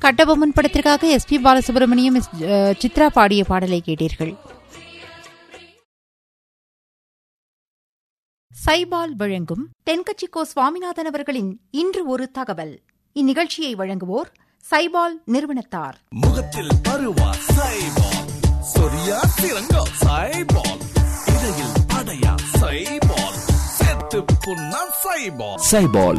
கட்டபொம்மன் படத்திற்காக S P Balasubrahmanyam S. அஹ், சித்ரா பாடிய பாடலை கேட்டீர்கள் சைபால் வழங்கும் தென்கட்சிக்கோ சுவாமிநாதன் அவர்களின் இன்று ஒரு தகவல் இந்நிகழ்ச்சியை வழங்குவோர் சைபால் நிறுவனத்தார் முகத்தில் பருவா சைபால் சொரியா சிறங்கோ சைபால் இடையில் அடையா சைபால் செத்து புண்ணா சைபால் சைபால்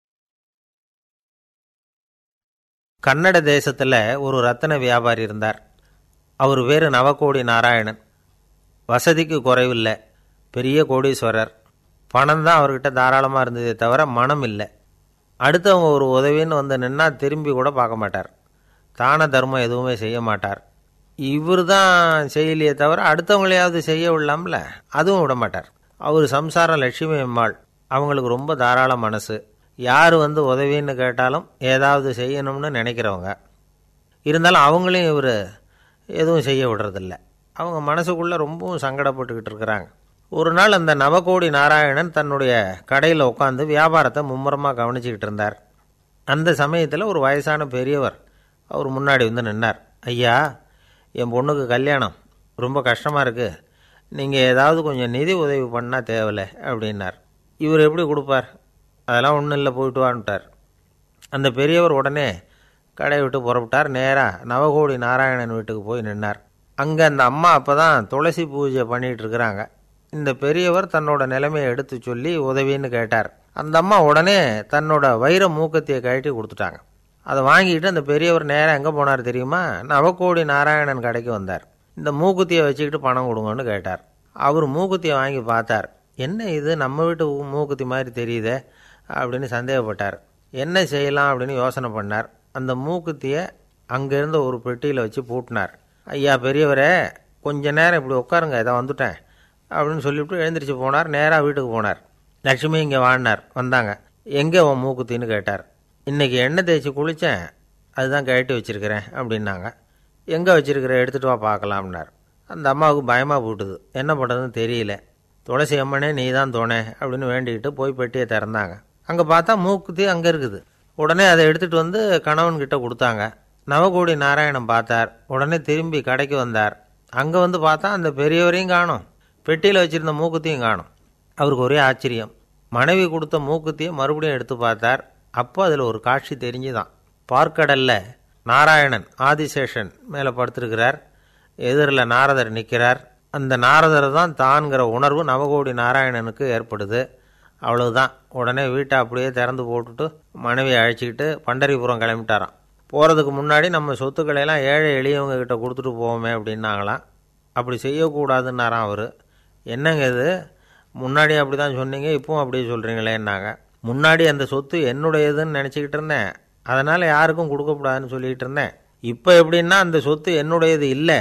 கன்னட தேசத்தில் ஒரு ரத்தன வியாபாரி இருந்தார் அவர் பேர் நவகோடி நாராயணன் வசதிக்கு குறைவில்லை பெரிய கோடீஸ்வரர் பணம் தான் அவர்கிட்ட தாராளமாக இருந்ததே தவிர மனம் இல்லை அடுத்தவங்க ஒரு உதவின்னு வந்து நின்னா திரும்பி கூட பார்க்க மாட்டார் தான தர்மம் எதுவுமே செய்ய மாட்டார் இவர் தான் செய்யலையே தவிர அடுத்தவங்களையாவது செய்ய விடலாம்ல அதுவும் விட மாட்டார் அவர் சம்சாரம் லட்சுமி அம்மாள் அவங்களுக்கு ரொம்ப தாராள மனசு யார் வந்து உதவின்னு கேட்டாலும் ஏதாவது செய்யணும்னு நினைக்கிறவங்க இருந்தாலும் அவங்களையும் இவர் எதுவும் செய்ய விடுறதில்ல அவங்க மனசுக்குள்ளே ரொம்பவும் சங்கடப்பட்டுக்கிட்டு இருக்கிறாங்க ஒரு நாள் அந்த நவகோடி நாராயணன் தன்னுடைய கடையில் உட்காந்து வியாபாரத்தை மும்முரமாக கவனிச்சுக்கிட்டு இருந்தார் அந்த சமயத்தில் ஒரு வயசான பெரியவர் அவர் முன்னாடி வந்து நின்னார் ஐயா என் பொண்ணுக்கு கல்யாணம் ரொம்ப கஷ்டமாக இருக்குது நீங்கள் ஏதாவது கொஞ்சம் நிதி உதவி பண்ணால் தேவையில்லை அப்படின்னார் இவர் எப்படி கொடுப்பார் அதெல்லாம் ஒன்றும் இல்லை போயிட்டு வான்ட்டார் அந்த பெரியவர் உடனே கடையை விட்டு புறப்பட்டார் நேராக நவகோடி நாராயணன் வீட்டுக்கு போய் நின்னார் அங்கே அந்த அம்மா அப்போ தான் துளசி பூஜை பண்ணிகிட்டு இருக்கிறாங்க இந்த பெரியவர் தன்னோட நிலைமையை எடுத்து சொல்லி உதவின்னு கேட்டார் அந்த அம்மா உடனே தன்னோட வைர மூக்கத்தையை கழட்டி கொடுத்துட்டாங்க அதை வாங்கிட்டு அந்த பெரியவர் நேராக எங்கே போனார் தெரியுமா நவகோடி நாராயணன் கடைக்கு வந்தார் இந்த மூக்குத்தியை வச்சுக்கிட்டு பணம் கொடுங்கன்னு கேட்டார் அவர் மூக்குத்தியை வாங்கி பார்த்தார் என்ன இது நம்ம வீட்டு மூக்குத்தி மாதிரி தெரியுதே அப்படின்னு சந்தேகப்பட்டார் என்ன செய்யலாம் அப்படின்னு யோசனை பண்ணார் அந்த மூக்குத்தியை அங்கேருந்த ஒரு பெட்டியில் வச்சு பூட்டினார் ஐயா பெரியவரே கொஞ்ச நேரம் இப்படி உட்காருங்க இதை வந்துட்டேன் அப்படின்னு சொல்லிவிட்டு எழுந்திரிச்சு போனார் நேராக வீட்டுக்கு போனார் லட்சுமி இங்கே வாழ்னார் வந்தாங்க எங்கே உன் மூக்குத்தின்னு கேட்டார் இன்றைக்கி எண்ணெய் தேய்ச்சி குளித்தேன் அதுதான் கழட்டி வச்சிருக்கிறேன் அப்படின்னாங்க எங்கே வச்சிருக்கிற எடுத்துகிட்டு வா பார்க்கலாம்னார் அந்த அம்மாவுக்கு பயமாக போட்டுது என்ன பண்ணுறதுன்னு தெரியல துளசி அம்மனே நீ தான் தோணே அப்படின்னு வேண்டிக்கிட்டு போய் பெட்டியை திறந்தாங்க அங்கே பார்த்தா மூக்குத்தி அங்கே இருக்குது உடனே அதை எடுத்துகிட்டு வந்து கணவன்கிட்ட கொடுத்தாங்க நவகோடி நாராயணன் பார்த்தார் உடனே திரும்பி கடைக்கு வந்தார் அங்கே வந்து பார்த்தா அந்த பெரியவரையும் காணும் பெட்டியில் வச்சுருந்த மூக்குத்தியும் காணும் அவருக்கு ஒரே ஆச்சரியம் மனைவி கொடுத்த மூக்குத்தியை மறுபடியும் எடுத்து பார்த்தார் அப்போ அதில் ஒரு காட்சி தெரிஞ்சுதான் பார்க்கடல்ல நாராயணன் ஆதிசேஷன் மேலே படுத்திருக்கிறார் எதிரில் நாரதர் நிற்கிறார் அந்த நாரதர் தான் தான்கிற உணர்வு நவகோடி நாராயணனுக்கு ஏற்படுது அவ்வளவுதான் உடனே வீட்டை அப்படியே திறந்து போட்டுட்டு மனைவியை அழைச்சிக்கிட்டு பண்டரிபுரம் கிளம்பிட்டாராம் போகிறதுக்கு முன்னாடி நம்ம சொத்துக்களை எல்லாம் ஏழை எளியவங்க கிட்ட கொடுத்துட்டு போவோமே அப்படின்னாங்களாம் அப்படி செய்யக்கூடாதுன்னாராம் அவர் என்னங்க இது முன்னாடி அப்படி தான் சொன்னீங்க இப்பவும் அப்படியே சொல்கிறீங்களேன்னாங்க முன்னாடி அந்த சொத்து என்னுடையதுன்னு நினச்சிக்கிட்டு இருந்தேன் அதனால் யாருக்கும் கொடுக்கக்கூடாதுன்னு சொல்லிக்கிட்டு இருந்தேன் இப்போ எப்படின்னா அந்த சொத்து என்னுடையது இல்லை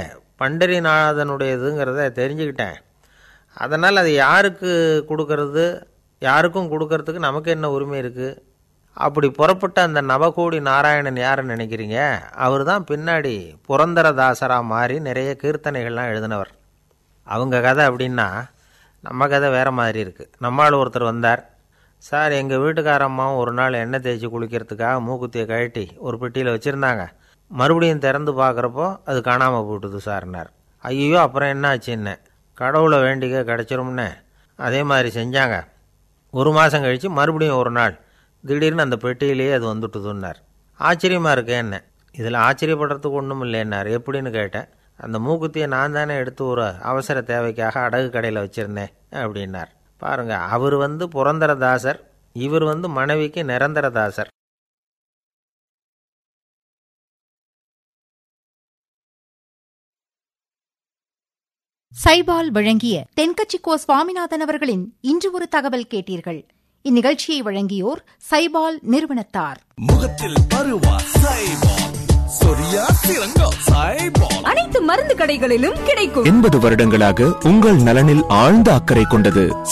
பண்டரிநாதனுடையதுங்கிறத தெரிஞ்சுக்கிட்டேன் அதனால் அது யாருக்கு கொடுக்கறது யாருக்கும் கொடுக்கறதுக்கு நமக்கு என்ன உரிமை இருக்குது அப்படி புறப்பட்ட அந்த நவகோடி நாராயணன் யாருன்னு நினைக்கிறீங்க அவர் தான் பின்னாடி புரந்தரதாசராக மாறி நிறைய கீர்த்தனைகள்லாம் எழுதினவர் அவங்க கதை அப்படின்னா நம்ம கதை வேறு மாதிரி இருக்குது நம்மால் ஒருத்தர் வந்தார் சார் எங்கள் வீட்டுக்காரம்மாவும் ஒரு நாள் எண்ணெய் தேய்ச்சி குளிக்கிறதுக்காக மூக்குத்தியை கழட்டி ஒரு பெட்டியில் வச்சுருந்தாங்க மறுபடியும் திறந்து பார்க்குறப்போ அது காணாமல் போட்டுது சார்னார் ஐயோ அப்புறம் என்ன ஆச்சுன்னு கடவுளை வேண்டிக்க கிடச்சிரும்னு அதே மாதிரி செஞ்சாங்க ஒரு மாதம் கழித்து மறுபடியும் ஒரு நாள் திடீர்னு அந்த பெட்டியிலேயே அது வந்துட்டுதுன்னார் ஆச்சரியமாக இருக்கே என்ன இதில் ஆச்சரியப்படுறதுக்கு ஒன்றும் இல்லைன்னார் எப்படின்னு கேட்டேன் அந்த மூக்குத்தியை நான் தானே எடுத்து ஒரு அவசர தேவைக்காக அடகு கடையில் வச்சுருந்தேன் அப்படின்னார் பாருங்க அவர் வந்து புரந்தரதாசர் இவர் வந்து மனைவிக்கு நிரந்தரதாசர் சைபால் வழங்கிய தென்கட்சிக்கோ சுவாமிநாதன் அவர்களின் இன்று ஒரு தகவல் கேட்டீர்கள் இந்நிகழ்ச்சியை வழங்கியோர் சைபால் நிறுவனத்தார் முகத்தில் பருவா சைபால் சொரியா சிறங்கோ சைபால் அனைத்து மருந்து கடைகளிலும் கிடைக்கும் எண்பது வருடங்களாக உங்கள் நலனில் ஆழ்ந்த அக்கறை கொண்டது